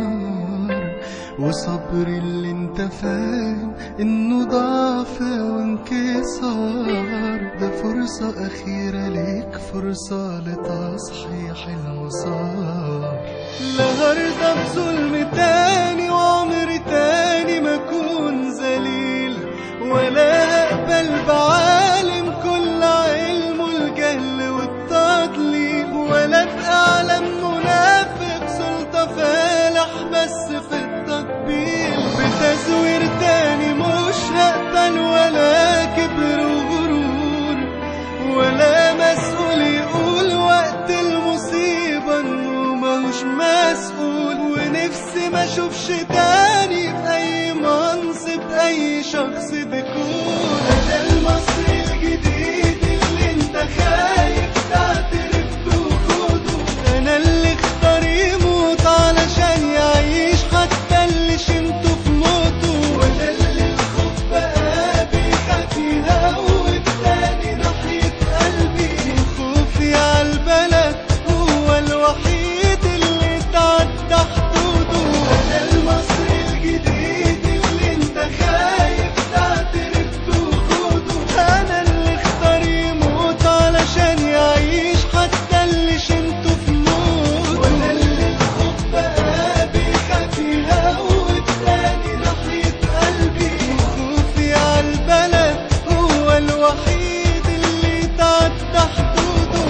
نار وصبري اللي انت فاهم انه ضعف وانكسار ده فرصة أخيرة ليك فرصة لتصحيح المسار لا هرضى بظلم تاني وعمر تاني ما أكون ذليل ولا هقبل بعالم كل علمه الجهل والتضليل ولا ابقى علم منافق سلطة فالح بس في التطبيل بتزوير تاني مش هقبل ولا كبر وغرور ولا مسؤول يقول وقت المصيبة انه ماهوش مسؤول ونفسي ما اشوفش تاني في اي منصب اي شخص بيكون انا المصري الجديد اللي انت خايف تعترف بوجوده انا اللي اختار يموت علشان يعيش حتى اللي شنته في موته وانا اللي الخوف بقى بيخاف يهوب تاني ناحية قلبي خوفي عالبلد هو الوحيد اللي تعدى حدوده انا المصري الجديد اللي انت خايف تعترف بوجوده انا اللي اختار يموت علشان يعيش حتى اللي شنته في موته وانا اللي الخوف بقى بيخاف يهوب تاني ناحية قلبي خوفي عالبلد هو الوحيد اللي تعدى حدوده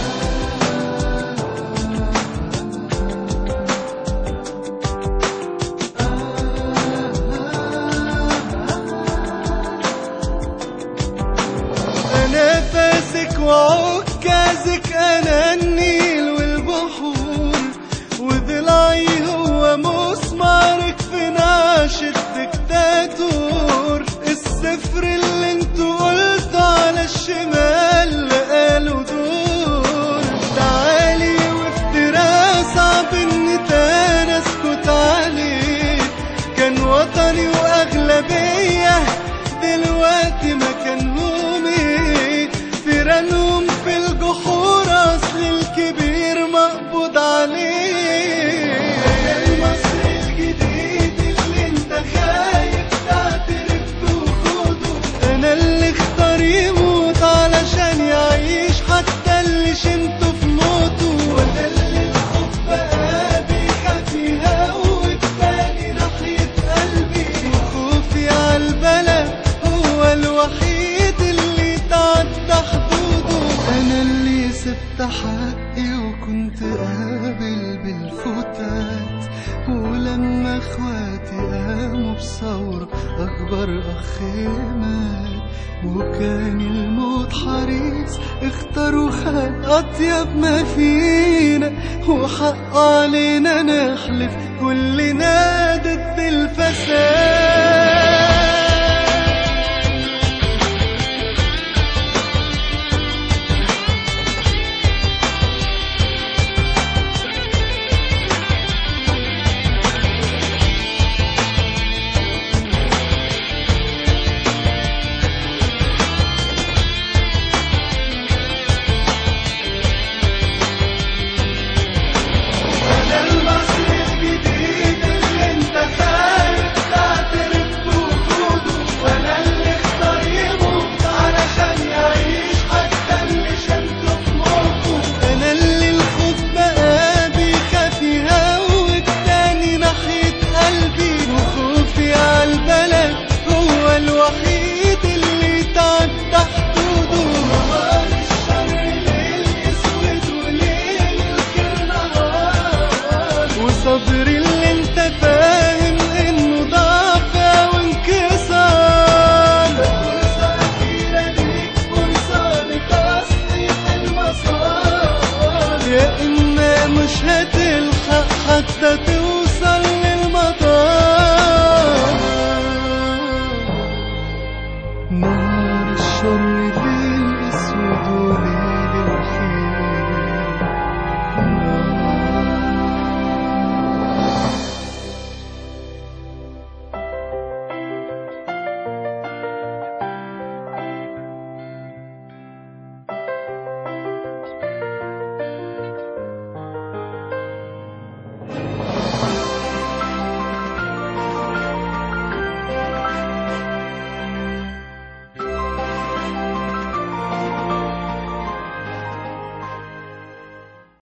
انا فاسك وعكازك انا النيل والبحور وضلعي هو مسمارك في نعش الدكتاتور السفر اللي انتوا قلتوا على الشمال قالوا دور تعالي وافتراء صعب ان تاني اسكت عليه كان وطني واغلبيه دلوقتي مكانهم ايه فيرانهم في الجحور اصل الكبير مقبوض عليه المصري الجديد اللي انت خايف تعترف بوجوده انا اللي اختار يموت علشان يعيش حتى اللي شنته في موته وانا اللي الخوف بقى بيخاف يهوب تاني ناحية قلبي وخوفي عالبلد هو الوحيد اللي تعدى حدوده انا اللي سبت حقي وكنت قابل بالفتات ولما اخواتي قاموا بثورة اكبر اخ مات وكان الموت حريص اختاروا خد اطيب ما فينا وحق علينا نحلف كلنا ضد الفساد